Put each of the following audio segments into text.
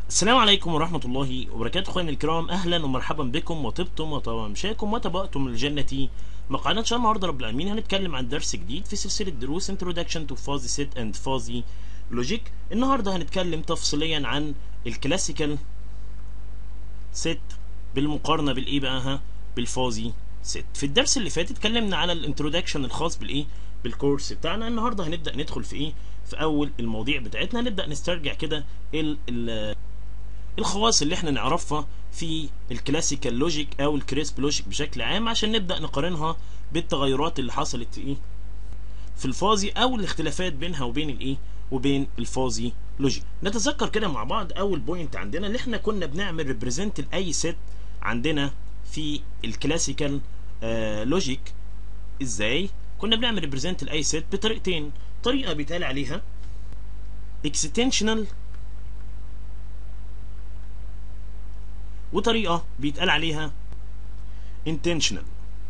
السلام عليكم ورحمة الله وبركاته اخواني الكرام اهلا ومرحبا بكم وطبتم وطمشاكم وتبأتم الجنة مقعدا ان شاء الله النهارده رب العالمين هنتكلم عن درس جديد في سلسلة دروس Introduction to Fuzzy Set and Fuzzy Logic النهارده هنتكلم تفصيليا عن الكلاسيكال ست بالمقارنة بالايه بقى ها بالفازي ست في الدرس اللي فات اتكلمنا على الانترودكشن الخاص بالايه بالكورس بتاعنا النهارده هنبدأ ندخل في ايه في اول المواضيع بتاعتنا نبدأ نسترجع كده ال ال الخواص اللي احنا نعرفها في الكلاسيكال لوجيك او الكريسب لوجيك بشكل عام عشان نبدا نقارنها بالتغيرات اللي حصلت في ايه في الفازي او الاختلافات بينها وبين الايه وبين الفازي لوجيك نتذكر كده مع بعض اول بوينت عندنا اللي احنا كنا بنعمل ريبريزنت لاي ست عندنا في الكلاسيكال آه لوجيك ازاي كنا بنعمل ريبريزنت لاي ست بطريقتين طريقه بيتقال عليها اكستنشنال وطريقة بيتقال عليها intentional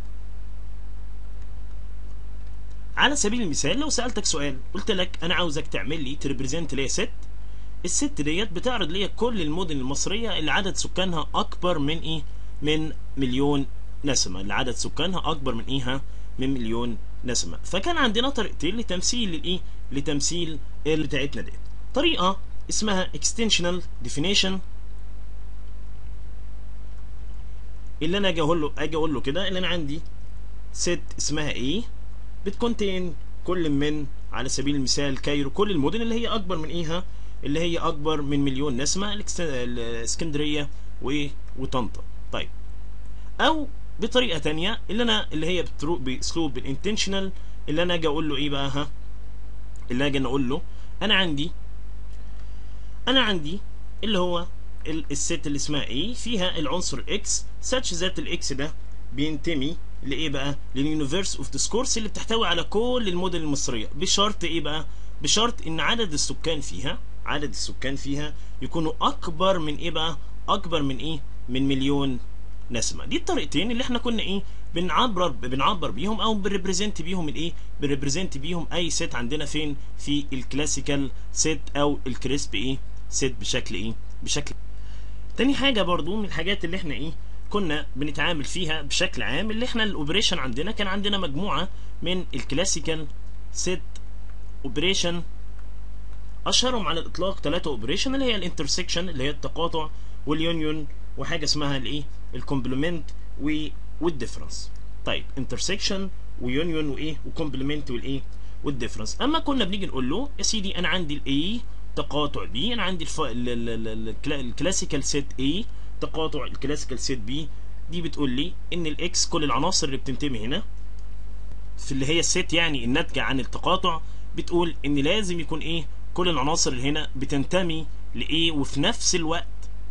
على سبيل المثال لو سألتك سؤال قلت لك أنا عاوزك تعمل لي تريبريزنت ليا ست الست ديت بتعرض ليا كل المدن المصرية اللي عدد سكانها أكبر من إيه؟ من مليون نسمة اللي عدد سكانها أكبر من إيه ها؟ من مليون نسمة فكان عندنا طريقتين لتمثيل الإيه؟ لتمثيل اللي بتاعتنا ديت طريقة اسمها extensional definition اللي انا اجي اقول له اجي اقول له كده اللي انا عندي ست اسمها ايه بتكونتين كل من على سبيل المثال كايرو كل المدن اللي هي اكبر من ايها اللي هي اكبر من مليون نسمه الاسكندريه وايه وطنطا طيب او بطريقه تانية اللي انا اللي هي باسلوب الانتشنال اللي انا اجي اقول له ايه بقى ها اللي اجي اقول له انا عندي انا عندي اللي هو الست اللي اسمها ايه فيها العنصر اكس such ذات الاكس ده بينتمي لايه بقى لليونيفرس اوف ديسكورس اللي بتحتوي على كل المدن المصريه بشرط ايه بقى بشرط ان عدد السكان فيها عدد السكان فيها يكونوا اكبر من ايه بقى اكبر من ايه من مليون نسمه دي الطريقتين اللي احنا كنا ايه بنعبر بنعبر بيهم او بنريبريزنت بيهم الايه بنريبريزنت بيهم اي ست عندنا فين في الكلاسيكال ست او الكريسب ايه ست بشكل ايه بشكل تاني حاجة برضو من الحاجات اللي احنا ايه كنا بنتعامل فيها بشكل عام اللي احنا الاوبريشن عندنا كان عندنا مجموعة من الكلاسيكال ست اوبريشن اشهرهم على الاطلاق ثلاثة اوبريشن اللي هي الانترسكشن اللي هي التقاطع واليونيون وحاجة اسمها الايه الكومبلمنت والديفرنس طيب انترسكشن ويونيون وايه وكومبلمنت والايه والديفرنس اما كنا بنيجي نقول له يا سيدي انا عندي الايه تقاطع بي انا عندي الف... الكلاسيكال سيت A تقاطع الكلاسيكال سيت B دي بتقول لي ان الاكس كل العناصر اللي بتنتمي هنا في اللي هي السيت يعني الناتجه عن التقاطع بتقول ان لازم يكون ايه كل العناصر اللي هنا بتنتمي لايه وفي نفس الوقت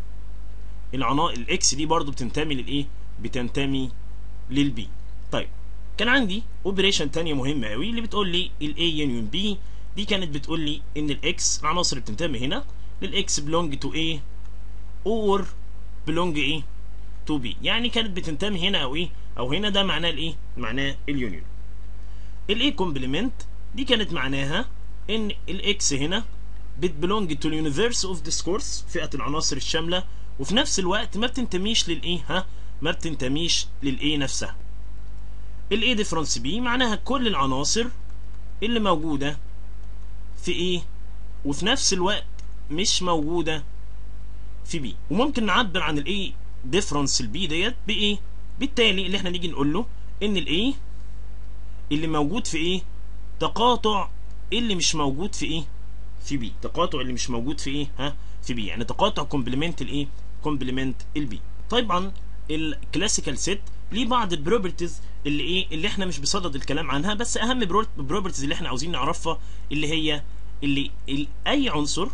العنا الاكس دي برضو بتنتمي للايه بتنتمي للبي طيب كان عندي اوبريشن تانية مهمة قوي اللي بتقول لي الاي يونيون بي دي كانت بتقول لي ان الاكس العناصر اللي بتنتمي هنا للاكس belong to A or belong ايه to B يعني كانت بتنتمي هنا او ايه او هنا ده معناه الايه معناه اليونيون الاي كومبلمنت دي كانت معناها ان الاكس هنا بتبلونج تو اليونيفرس اوف ديسكورس فئه العناصر الشامله وفي نفس الوقت ما بتنتميش للايه ها ما بتنتميش للايه نفسها الاي ديفرنس بي معناها كل العناصر اللي موجوده في ايه وفي نفس الوقت مش موجوده في بي وممكن نعبر عن الايه ديفرنس البي ديت بايه بالتالي اللي احنا نيجي نقول له ان الايه اللي موجود في ايه تقاطع اللي مش موجود في ايه في بي تقاطع اللي مش موجود في ايه ها في بي يعني تقاطع كومبلمنت الايه كومبلمنت البي طبعا الكلاسيكال سيت ليه بعض البروبرتيز اللي ايه اللي احنا مش بصدد الكلام عنها بس اهم بروبرتيز اللي احنا عاوزين نعرفها اللي هي اللي اي عنصر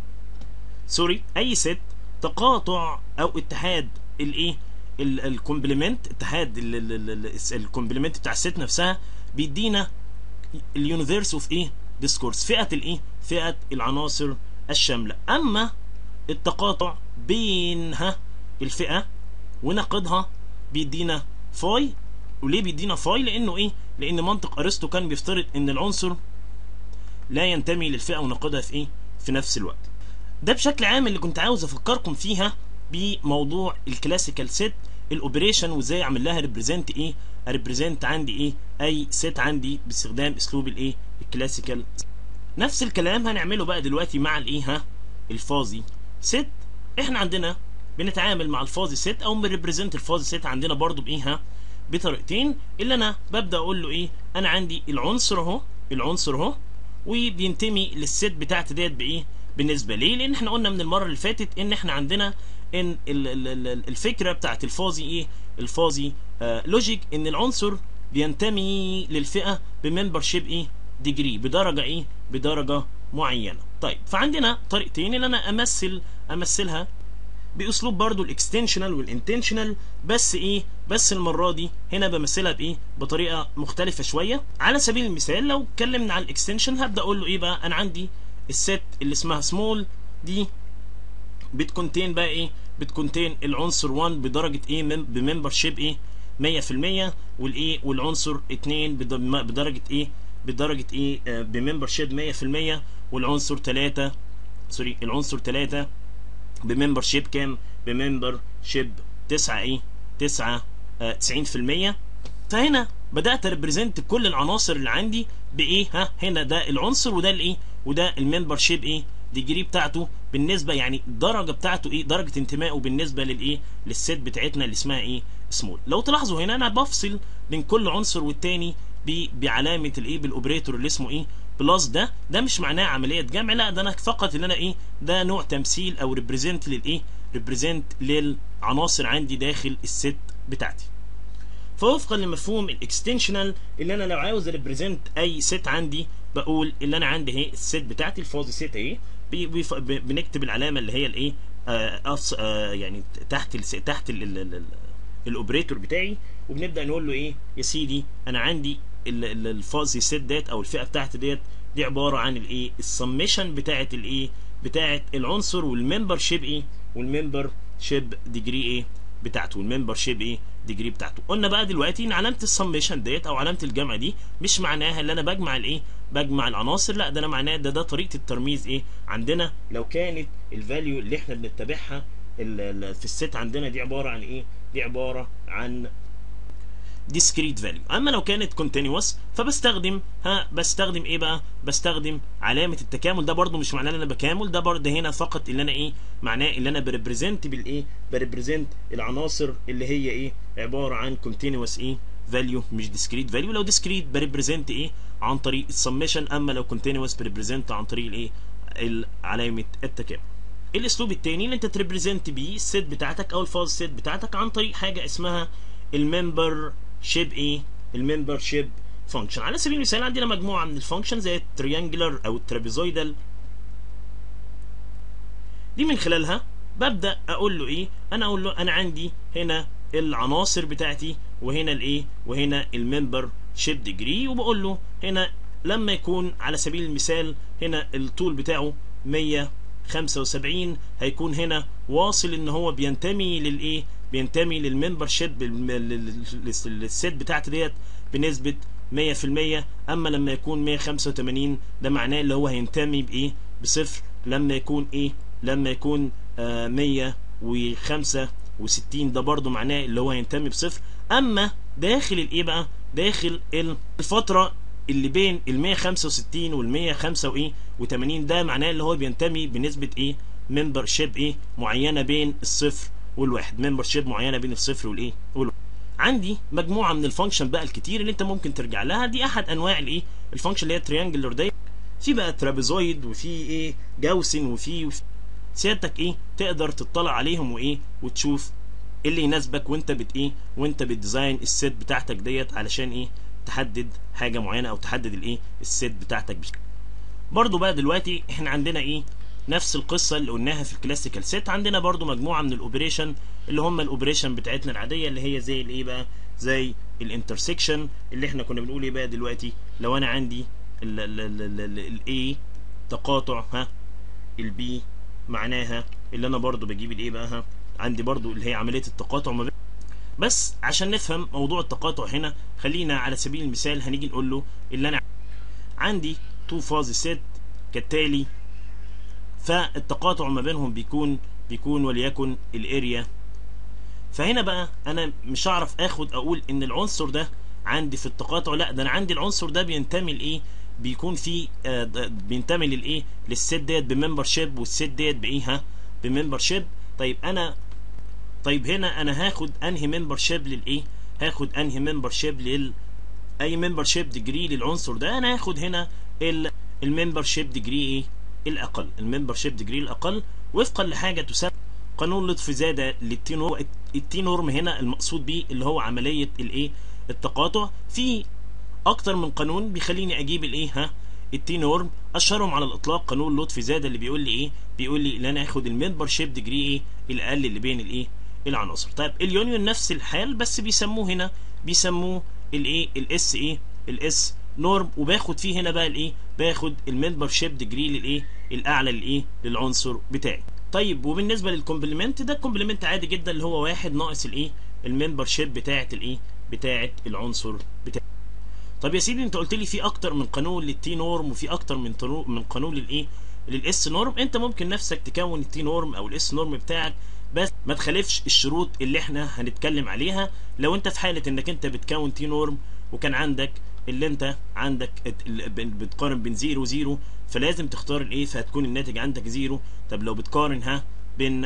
سوري اي ست تقاطع او اتحاد الايه الكومبلمنت اتحاد الكومبلمنت بتاع الست نفسها بيدينا اليونيفرس اوف ايه ديسكورس فئه الايه فئه العناصر الشامله اما التقاطع بينها الفئه ونقدها بيدينا فاي وليه بيدينا فاي لانه ايه لان منطق ارسطو كان بيفترض ان العنصر لا ينتمي للفئه ونقدها في ايه في نفس الوقت ده بشكل عام اللي كنت عاوز افكركم فيها بموضوع الكلاسيكال سيت الاوبريشن وازاي اعمل لها ريبريزنت ايه ريبريزنت عندي ايه اي سيت عندي باستخدام اسلوب الايه الكلاسيكال نفس الكلام هنعمله بقى دلوقتي مع الايه ها الفازي سيت احنا عندنا بنتعامل مع الفازي سيت او بنريبريزنت الفازي سيت عندنا برضو بايه ها بطريقتين اللي انا ببدا اقول له ايه انا عندي العنصر اهو العنصر اهو وبينتمي للسيت بتاعتي ديت بايه بالنسبه ليه لان احنا قلنا من المره اللي فاتت ان احنا عندنا ان ال ال ال الفكره بتاعت الفازي ايه الفازي آه لوجيك ان العنصر بينتمي للفئه بممبر شيب ايه ديجري بدرجه ايه بدرجه معينه طيب فعندنا طريقتين اللي انا امثل امثلها باسلوب برضو الاكستنشنال والانتنشنال بس ايه بس المره دي هنا بمثلها بايه بطريقه مختلفه شويه على سبيل المثال لو اتكلمنا عن الاكستنشن هبدا اقول له ايه بقى انا عندي الست اللي اسمها سمول دي بتكونتين بقى ايه بتكونتين العنصر 1 بدرجه ايه بممبر شيب ايه 100% والايه والعنصر 2 بدرجه ايه بدرجه ايه آه بممبر شيب 100% والعنصر 3 سوري العنصر 3 بممبر شيب كام بممبر شيب 9 ايه 9 آه 90% فهنا بدات اريبريزنت كل العناصر اللي عندي بايه ها هنا ده العنصر وده الايه وده الممبر شيب ايه ديجري بتاعته بالنسبه يعني الدرجه بتاعته ايه درجه انتمائه بالنسبه للايه للست بتاعتنا اللي اسمها ايه سمول لو تلاحظوا هنا انا بفصل بين كل عنصر والتاني بعلامه الايه بالاوبريتور اللي اسمه ايه بلس ده ده مش معناه عمليه جمع لا ده انا فقط ان انا ايه ده نوع تمثيل او ريبريزنت للايه ريبريزنت للعناصر عندي داخل الست بتاعتي فوفقا لمفهوم الاكستنشنال اللي انا لو عاوز ريبريزنت اي ست عندي بقول اللي انا عندي اهي الست بتاعتي الفازي ست اهي بنكتب العلامه اللي هي الايه آه آه يعني تحت ال تحت الاوبريتور بتاعي وبنبدا نقول له ايه يا سيدي انا عندي الفازي سيت ديت او الفئه بتاعتي ديت دي عباره عن الايه السميشن بتاعت الايه بتاعت العنصر والممبر شيب ايه والممبر شيب ديجري ايه بتاعته والممبر شيب ايه ديجري بتاعته قلنا بقى دلوقتي ان علامه السميشن ديت او علامه الجمع دي مش معناها ان انا بجمع الايه بجمع العناصر لا ده انا معناه ده ده طريقه الترميز ايه عندنا لو كانت الفاليو اللي احنا بنتبعها في الست عندنا دي عباره عن ايه دي عباره عن discrete value اما لو كانت continuous فبستخدم ها بستخدم ايه بقى بستخدم علامه التكامل ده برضو مش معناه ان انا بكامل ده برضه هنا فقط اللي انا ايه معناه اللي انا بريبريزنت بالايه بريبريزنت العناصر اللي هي ايه عباره عن continuous ايه value مش discrete value لو discrete بريبريزنت ايه عن طريق السميشن اما لو continuous بريبريزنت عن طريق الايه علامه التكامل الاسلوب الثاني اللي انت تريبريزنت بيه السيت بتاعتك او الفاز سيت بتاعتك عن طريق حاجه اسمها الممبر شيب ايه الممبر شيب فانكشن على سبيل المثال عندنا مجموعه من الفانكشن زي التريانجلر او الترابيزويدال دي من خلالها ببدا اقول له ايه انا اقول له انا عندي هنا العناصر بتاعتي وهنا الايه وهنا الممبر شيب ديجري وبقول له هنا لما يكون على سبيل المثال هنا الطول بتاعه 175 هيكون هنا واصل ان هو بينتمي للايه بينتمي للممبر شيب للست بتاعتي ديت بنسبه 100% اما لما يكون 185 ده معناه اللي هو هينتمي بايه بصفر لما يكون ايه لما يكون آه 165 ده برضو معناه اللي هو هينتمي بصفر اما داخل الايه بقى داخل الفتره اللي بين ال 165 وال 185 ده معناه اللي هو بينتمي بنسبه ايه ممبر شيب ايه معينه بين الصفر والواحد ممبر شيب معينه بين الصفر والايه والواحد عندي مجموعه من الفانكشن بقى الكتير اللي انت ممكن ترجع لها دي احد انواع الايه الفانكشن اللي هي تريانجلر دي في بقى ترابيزويد وفي ايه جاوسن وفي, وفي سيادتك ايه تقدر تطلع عليهم وايه وتشوف ايه اللي يناسبك وانت بت ايه وانت بتديزاين السيت بتاعتك ديت علشان ايه تحدد حاجه معينه او تحدد الايه السيت بتاعتك بشكل برضو بقى دلوقتي احنا عندنا ايه نفس القصه اللي قلناها في الكلاسيكال سيت عندنا برضو مجموعه من الاوبريشن اللي هم الاوبريشن بتاعتنا العاديه اللي هي زي الايه بقى زي الانترسكشن اللي احنا كنا بنقول ايه بقى دلوقتي لو انا عندي الاي تقاطع ها البي معناها اللي انا برضو بجيب الايه بقى ها عندي برضو اللي هي عمليه التقاطع ما بين بس عشان نفهم موضوع التقاطع هنا خلينا على سبيل المثال هنيجي نقول له اللي انا عندي تو فاز سيت كالتالي فالتقاطع ما بينهم بيكون بيكون وليكن الاريا فهنا بقى انا مش هعرف اخد اقول ان العنصر ده عندي في التقاطع لا ده انا عندي العنصر ده بينتمي لايه بيكون في آه بينتمي للايه للست ديت بممبر شيب والست ديت بايه ها بممبر شيب طيب انا طيب هنا انا هاخد انهي ممبر شيب للايه هاخد انهي ممبر شيب لل اي ممبر شيب ديجري للعنصر ده انا هاخد هنا الممبر شيب ديجري ايه الاقل الممبر شيب ديجري الاقل وفقا لحاجه تسمى قانون لطف زاده للتي نورم التي نورم هنا المقصود بيه اللي هو عمليه الايه التقاطع في اكتر من قانون بيخليني اجيب الايه ها التي نورم اشهرهم على الاطلاق قانون لطفي زاده اللي بيقول لي ايه بيقول لي ان انا اخد الممبر شيب ديجري ايه الاقل اللي بين الايه العناصر طيب اليونيون نفس الحال بس بيسموه هنا بيسموه الايه الاس ايه الاس نورم وباخد فيه هنا بقى الايه باخد الممبر شيب ديجري للايه الاعلى للايه للعنصر بتاعي طيب وبالنسبه للكومبلمنت ده الكومبلمنت عادي جدا اللي هو واحد ناقص الايه الممبر شيب بتاعه الايه بتاعه العنصر بتاعي طب يا سيدي انت قلت لي في اكتر من قانون للتي نورم وفي اكتر من من قانون للايه للاس نورم انت ممكن نفسك تكون التي نورم او الاس نورم بتاعك بس ما تخالفش الشروط اللي احنا هنتكلم عليها لو انت في حاله انك انت بتكون تي نورم وكان عندك اللي انت عندك بتقارن بين زيرو وزيرو فلازم تختار الايه فهتكون الناتج عندك زيرو طب لو بتقارن ها بين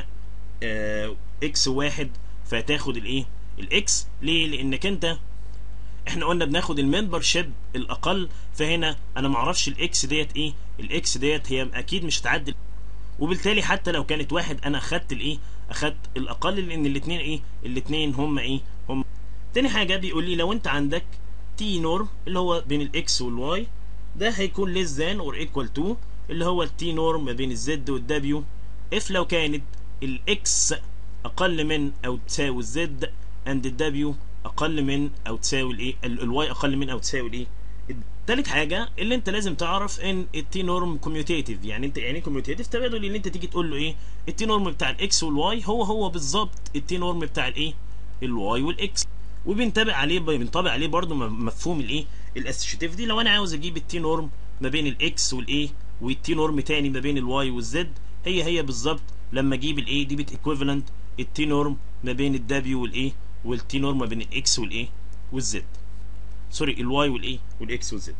اه اكس وواحد فهتاخد الايه الاكس ليه لانك انت احنا قلنا بناخد الممبر شيب الاقل فهنا انا معرفش الاكس ديت ايه الاكس ديت هي اكيد مش هتعدي وبالتالي حتى لو كانت واحد انا اخدت الايه اخدت الاقل لان الاثنين ايه الاثنين هم ايه هم تاني حاجه بيقول لي لو انت عندك تي نورم اللي هو بين الاكس والواي ده هيكون less than or equal to اللي هو التي نورم ما بين الزد والدبليو اف لو كانت الاكس اقل من او تساوي الزد اند الدبليو اقل من او تساوي الايه الواي اقل من او تساوي الايه تالت حاجه اللي انت لازم تعرف ان التي نورم كوميوتيتيف يعني انت يعني كوميوتيتيف تبادل اللي انت تيجي تقول له ايه التي نورم بتاع الاكس والواي هو هو بالظبط التي نورم بتاع الايه الواي والاكس وبينطبق عليه بينطبق عليه برضه مفهوم الايه الاسوشيتيفيتي لو انا عاوز اجيب التي نورم ما بين الاكس والايه والتي نورم تاني ما بين الواي والزد هي هي بالظبط لما اجيب الايه دي بت ايكويفالنت التي نورم ما بين الدبليو والايه والتي نورم ما بين الاكس والايه والزد سوري الواي والايه والاكس والزد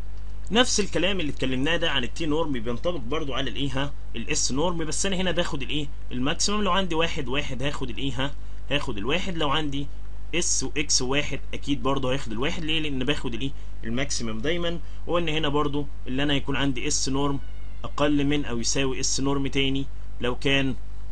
نفس الكلام اللي اتكلمناه ده عن التي نورم بينطبق برضو على الايه ها الاس نورم بس انا هنا باخد الايه الماكسيمم لو عندي واحد واحد هاخد الايه ها هاخد الواحد لو عندي اس واكس واحد اكيد برضه هياخد الواحد ليه لان باخد الايه الماكسيمم دايما وان هنا برضه اللي انا هيكون عندي اس نورم اقل من او يساوي اس نورم تاني لو كان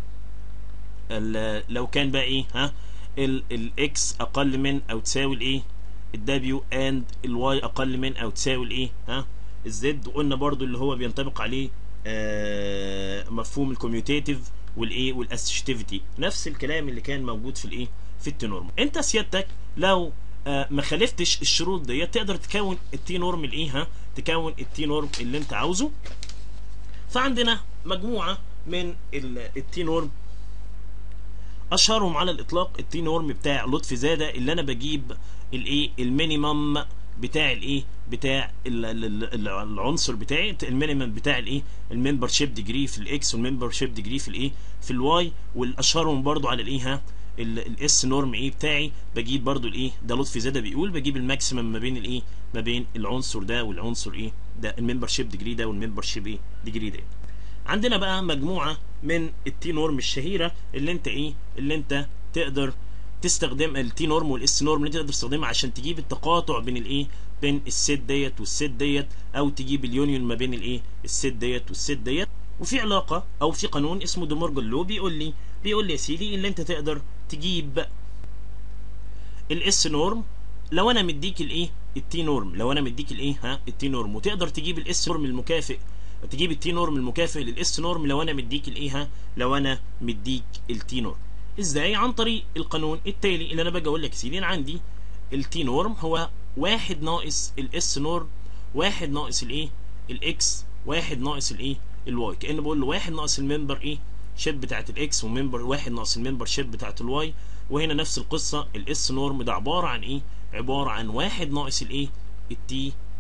لو كان بقى ايه ها الاكس اقل من او تساوي الايه الدبليو اند الواي اقل من او تساوي الايه ها الزد وقلنا برضو اللي هو بينطبق عليه آه مفهوم الكوميوتيتيف والايه والاسوشيتيفيتي نفس الكلام اللي كان موجود في الايه في التي نورم انت سيادتك لو آه ما خالفتش الشروط ديت تقدر تكون التي نورم الايه ها تكون التي نورم اللي انت عاوزه فعندنا مجموعه من التي نورم اشهرهم على الاطلاق التي نورم بتاع لطفي زاده اللي انا بجيب الايه المينيمم بتاع الايه بتاع العنصر بتاعي المينيمم بتاع الايه الممبر شيب ديجري في الاكس والممبر شيب ديجري في الايه في الواي والاشهرهم برضو على الايه ها الاس نورم ايه بتاعي بجيب برضو الايه ده لطفي زاده بيقول بجيب الماكسيمم ما بين الايه ما بين العنصر ده والعنصر ايه ده الممبر شيب ديجري ده والممبر شيب ايه ديجري ده عندنا بقى مجموعه من التي نورم الشهيره اللي انت ايه اللي انت تقدر تستخدم التي نورم والاس نورم اللي انت تقدر تستخدمها عشان تجيب التقاطع بين الايه بين الست ديت والست ديت او تجيب اليونيون ما بين الايه الست ديت والست ديت وفي علاقه او في قانون اسمه ديمورجان لو بيقول لي بيقول لي يا سيدي اللي انت تقدر تجيب الاس نورم لو انا مديك الايه التي نورم لو انا مديك الايه ها التي نورم وتقدر تجيب الاس نورم المكافئ تجيب التي نورم المكافئ للاس نورم لو انا مديك الايه ها لو انا مديك التي نورم ازاي عن طريق القانون التالي اللي انا باجي اقول لك يا سيدي انا عندي التي نورم هو واحد ناقص الاس نورم واحد ناقص الايه الاكس واحد ناقص الايه الواي كأنه بقول له واحد ناقص الممبر ايه شيب بتاعت الاكس وممبر واحد ناقص الممبر شيب بتاعت الواي وهنا نفس القصة الاس نورم ده عبارة عن ايه عبارة عن واحد ناقص الايه التي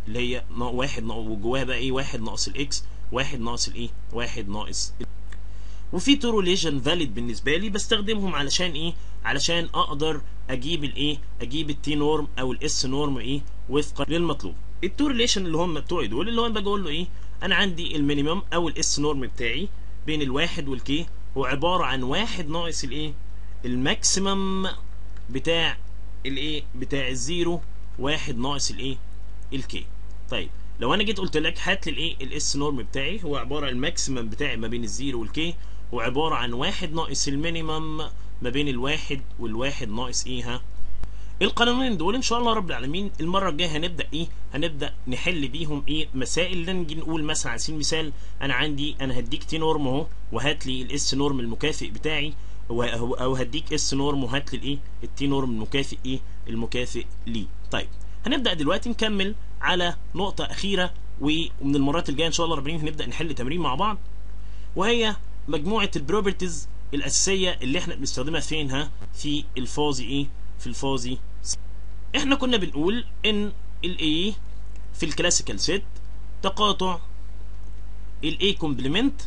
اللي هي نا- واحد نا- وجواها بقى ايه واحد ناقص الاكس واحد ناقص الايه واحد ناقص ال- وفي تو ريليشن فاليد بالنسبه لي بستخدمهم علشان ايه علشان اقدر اجيب الايه اجيب التي نورم او الاس نورم ايه وفقا للمطلوب التو ريليشن اللي هم بتوعي دول اللي هو انا باجي اقول له ايه انا عندي المينيمم او الاس نورم بتاعي بين الواحد والكي هو عباره عن واحد ناقص الايه الماكسيمم بتاع الايه بتاع الزيرو واحد ناقص الايه الكي طيب لو انا جيت قلت لك هات لي الايه الاس نورم بتاعي هو عباره عن الماكسيمم بتاعي ما بين الزيرو والكي هو عباره عن واحد ناقص المينيمم ما بين الواحد والواحد ناقص ايه ها القانونين دول ان شاء الله رب العالمين المره الجايه هنبدا ايه هنبدا نحل بيهم ايه مسائل نيجي نقول مثلا على سبيل المثال انا عندي انا هديك تي نورم اهو وهات لي الاس نورم المكافئ بتاعي و- او هديك اس نورم وهات لي الايه التي نورم المكافئ ايه المكافئ ليه طيب هنبدا دلوقتي نكمل على نقطه اخيره ومن المرات الجايه ان شاء الله رب العالمين هنبدا نحل تمرين مع بعض وهي مجموعه البروبرتيز الاساسيه اللي احنا بنستخدمها فين ها في الفازي ايه في الفازي احنا كنا بنقول ان الاي في الكلاسيكال سيت تقاطع الاي كومبلمنت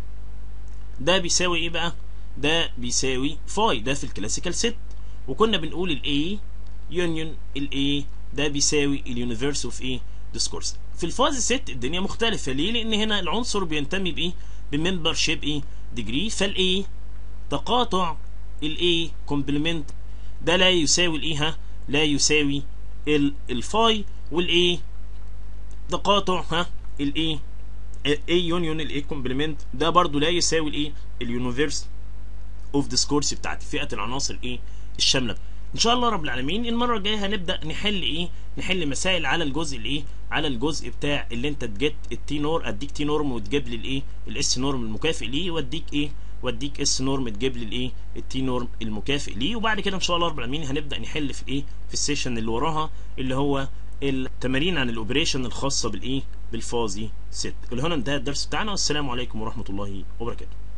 ده بيساوي ايه بقى ده بيساوي فاي ده في الكلاسيكال سيت وكنا بنقول الاي يونيون الاي ده بيساوي اليونيفرس اوف ايه ديسكورس في الفاز سيت الدنيا مختلفه ليه لان هنا العنصر بينتمي بايه بممبر شيب ايه ديجري فالاي تقاطع الاي كومبلمنت ده لا يساوي الايه ها لا يساوي ال- الفاي والاي تقاطع ها الايه اي يونيون الاي كومبلمنت ده برضو لا يساوي الايه اليونيفرس اوف ديسكورس بتاعت فئه العناصر ايه الشامله ان شاء الله رب العالمين المره الجايه هنبدا نحل ايه نحل مسائل على الجزء الايه على الجزء بتاع اللي انت تجيت التي نور اديك تي نورم وتجيب لي الايه الاس نورم المكافئ ليه واديك ايه واديك اس نورم تجيب لي الايه التي نورم المكافئ ليه وبعد كده ان شاء الله رب العالمين هنبدا نحل في الايه في السيشن اللي وراها اللي هو التمارين عن الاوبريشن الخاصه بالايه بالفازي ست اللي هنا انتهى الدرس بتاعنا والسلام عليكم ورحمه الله وبركاته